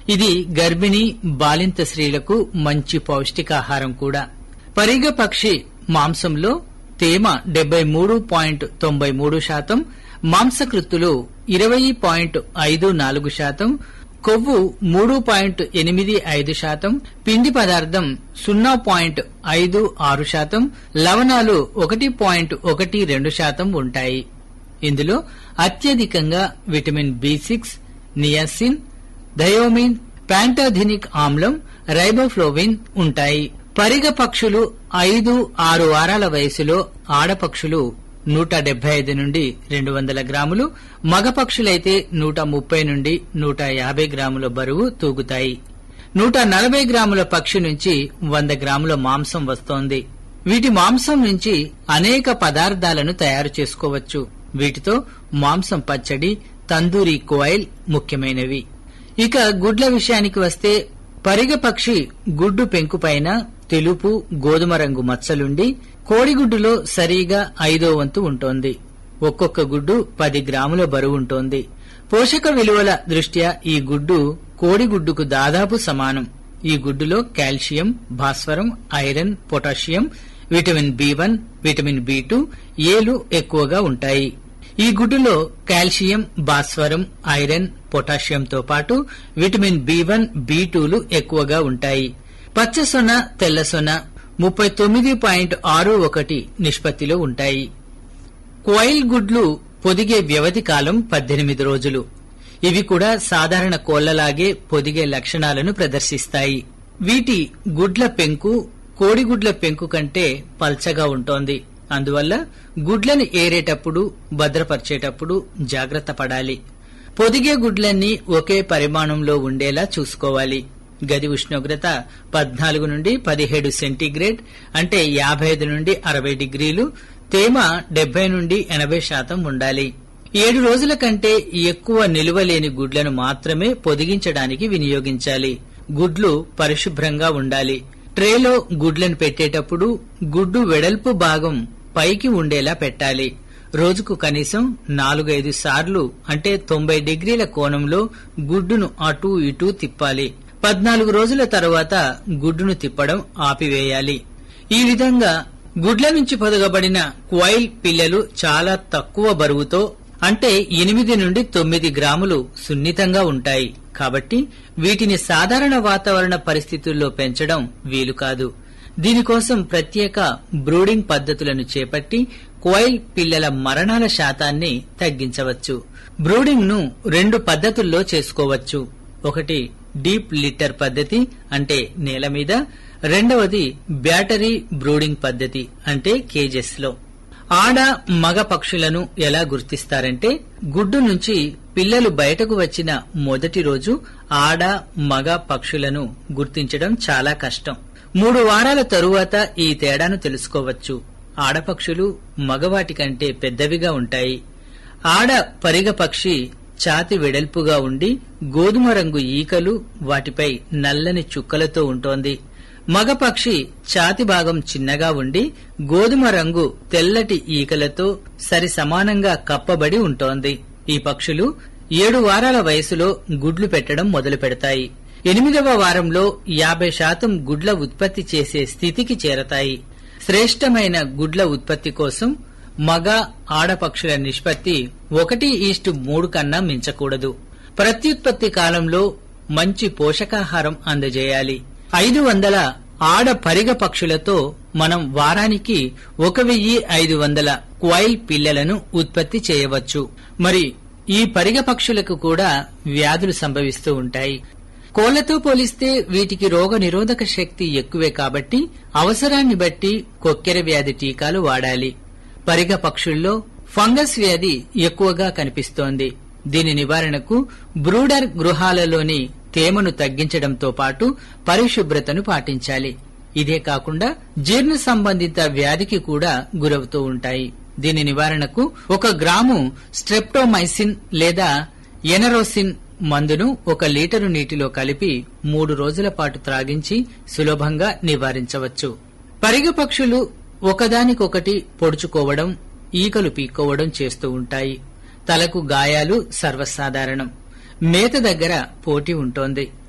ఇది గర్భిణీ బాలింత స్త్రీలకు మంచి పౌష్టికాహారం కూడా పరిగ పక్షి మాంసంలో తేమ డెబ్బై మూడు పాయింట్ తొంభై మూడు శాతం మాంసకృత్తులు ఇరవై పాయింట్ ఐదు నాలుగు శాతం కొవ్వు మూడు పాయింట్ ఎనిమిది ఐదు శాతం పిండి పదార్థం సున్నా పాయింట్ ఐదు ఆరు శాతం లవణాలు ఒకటి పాయింట్ ఒకటి రెండు శాతం ఉంటాయి ఇందులో అత్యధికంగా vitamin B six niacin thiamine pantothenic ఆమ్లం రైబోఫ్లోవిన్ ఉంటాయి పరిగ పక్షులు ఐదు ఆరు వారాల వయసులో ఆడపక్షులు నూట డెబ్బై ఐదు నుండి రెండు వందల గ్రాములు మగ పక్షులైతే నూట ముప్పై నుండి నూట యాభై గ్రాముల బరువు తూగుతాయి నూట నలభై గ్రాముల పక్షి నుంచి వంద గ్రాముల మాంసం వస్తోంది వీటి మాంసం నుంచి అనేక పదార్థాలను తయారు చేసుకోవచ్చు వీటితో మాంసం పచ్చడి తందూరి కోయిల్ ముఖ్యమైనవి ఇక గుడ్ల విషయానికి వస్తే పరిగ పక్షి గుడ్డు పెంకుపైన తెలుపు గోధుమ రంగు మచ్చలుండి కోడిగుడ్డులో సరిగా ఐదో వంతు ఉంటోంది ఒక్కొక్క గుడ్డు పది గ్రాముల బరువుంటోంది పోషక విలువల దృష్ట్యా ఈ గుడ్డు కోడిగుడ్డుకు దాదాపు సమానం ఈ గుడ్డులో కాల్షియం భాస్వరం iron potassium vitamin B one vitamin B two ఏలు ఎక్కువగా ఉంటాయి ఈ గుడ్డులో కాల్షియం భాస్వరం ఐరన్ పొటాషియంతో పాటు విటమిన్ బి వన్ బి టూలు ఎక్కువగా ఉంటాయి పచ్చ సొన తెల్ల సొన ముప్పై తొమ్మిది పాయింట్ ఆరు ఒకటి నిష్పత్తిలో ఉంటాయి కోయిల్ గుడ్లు పొదిగే వ్యవధి కాలం పద్దెనిమిది రోజులు ఇవి కూడా సాధారణ కోళ్లలాగే పొదిగే లక్షణాలను ప్రదర్శిస్తాయి వీటి గుడ్ల పెంకు కోడిగుడ్ల పెంకు కంటే పల్చగా ఉంటోంది అందువల్ల గుడ్లను ఏరేటప్పుడు భద్రపరిచేటప్పుడు జాగ్రత్త పడాలి పొదిగే గుడ్లన్నీ ఒకే పరిమాణంలో ఉండేలా చూసుకోవాలి గది ఉష్ణోగ్రత పద్నాలుగు నుండి పదిహేడు సెంటీగ్రేడ్ అంటే యాభై ఐదు నుండి అరవై డిగ్రీలు తేమ డెబ్బై నుండి ఎనభై శాతం ఉండాలి ఏడు రోజుల కంటే ఎక్కువ నిలువలేని గుడ్లను మాత్రమే పొదిగించడానికి వినియోగించాలి గుడ్లు పరిశుభ్రంగా ఉండాలి ట్రేలో గుడ్లను పెట్టేటప్పుడు గుడ్డు వెడల్పు భాగం పైకి ఉండేలా పెట్టాలి రోజుకు కనీసం నాలుగైదు సార్లు అంటే తొంభై డిగ్రీల కోణంలో గుడ్డును అటూ ఇటూ తిప్పాలి పద్నాలుగు రోజుల తరువాత గుడ్డును తిప్పడం ఆపివేయాలి ఈ విధంగా గుడ్ల నుంచి పొదగబడిన క్వైల్ పిల్లలు చాలా తక్కువ బరువుతో అంటే ఎనిమిది నుండి తొమ్మిది గ్రాములు సున్నితంగా ఉంటాయి కాబట్టి వీటిని సాధారణ వాతావరణ పరిస్థితుల్లో పెంచడం వీలు కాదు దీనికోసం ప్రత్యేక బ్రూడింగ్ పద్ధతులను చేపట్టి క్వైల్ పిల్లల మరణాల శాతాన్ని తగ్గించవచ్చు బ్రూడింగ్ ను రెండు పద్ధతుల్లో చేసుకోవచ్చు ఒకటి డీప్ లిట్టర్ పద్ధతి అంటే నేల మీద రెండవది బ్యాటరీ బ్రూడింగ్ పద్ధతి అంటే కేజెస్ లో ఆడ మగ పక్షులను ఎలా గుర్తిస్తారంటే గుడ్డు నుంచి పిల్లలు బయటకు వచ్చిన మొదటి రోజు ఆడ మగ పక్షులను గుర్తించడం చాలా కష్టం మూడు వారాల తరువాత ఈ తేడాను తెలుసుకోవచ్చు ఆడపక్షులు మగవాటి కంటే పెద్దవిగా ఉంటాయి ఆడ పరిగ పక్షి ఛాతి వెడల్పుగా ఉండి గోధుమ రంగు ఈకలు వాటిపై నల్లని చుక్కలతో ఉంటోంది మగ పక్షి ఛాతి భాగం చిన్నగా ఉండి గోధుమ రంగు తెల్లటి ఈకలతో సరి సమానంగా కప్పబడి ఉంటోంది ఈ పక్షులు ఏడు వారాల వయసులో గుడ్లు పెట్టడం మొదలు పెడతాయి ఎనిమిదవ వారంలో యాభై శాతం గుడ్ల ఉత్పత్తి చేసే స్థితికి చేరతాయి శ్రేష్టమైన గుడ్ల ఉత్పత్తి కోసం మగ ఆడపక్షుల నిష్పత్తి ఒకటి ఈస్టు మూడు కన్నా మించకూడదు ప్రత్యుత్పత్తి కాలంలో మంచి పోషకాహారం అందజేయాలి ఐదు వందల ఆడ పరిగ పక్షులతో మనం వారానికి ఒక వెయ్యి ఐదు వందల క్వైల్ పిల్లలను ఉత్పత్తి చేయవచ్చు మరి ఈ పరిగ పక్షులకు కూడా వ్యాధులు సంభవిస్తూ ఉంటాయి కోళ్లతో పోలిస్తే వీటికి రోగ నిరోధక శక్తి ఎక్కువే కాబట్టి అవసరాన్ని బట్టి కొక్కెర వ్యాధి టీకాలు వాడాలి పరిగ పక్షుల్లో ఫంగస్ వ్యాధి ఎక్కువగా కనిపిస్తోంది దీని నివారణకు బ్రూడర్ గృహాలలోని తేమను తగ్గించడంతో పాటు పరిశుభ్రతను పాటించాలి ఇదే కాకుండా జీర్ణ సంబంధిత వ్యాధికి కూడా గురవుతూ ఉంటాయి దీని నివారణకు ఒక గ్రాము స్ట్రెప్టోమైసిన్ లేదా ఎనరోసిన్ మందును ఒక లీటరు నీటిలో కలిపి మూడు రోజుల పాటు త్రాగించి సులభంగా నివారించవచ్చు పరిగ పక్షులు ఒకదానికొకటి పొడుచుకోవడం ఈకలు పీక్కోవడం చేస్తూ ఉంటాయి తలకు గాయాలు సర్వసాధారణం మేత దగ్గర పోటీ ఉంటోంది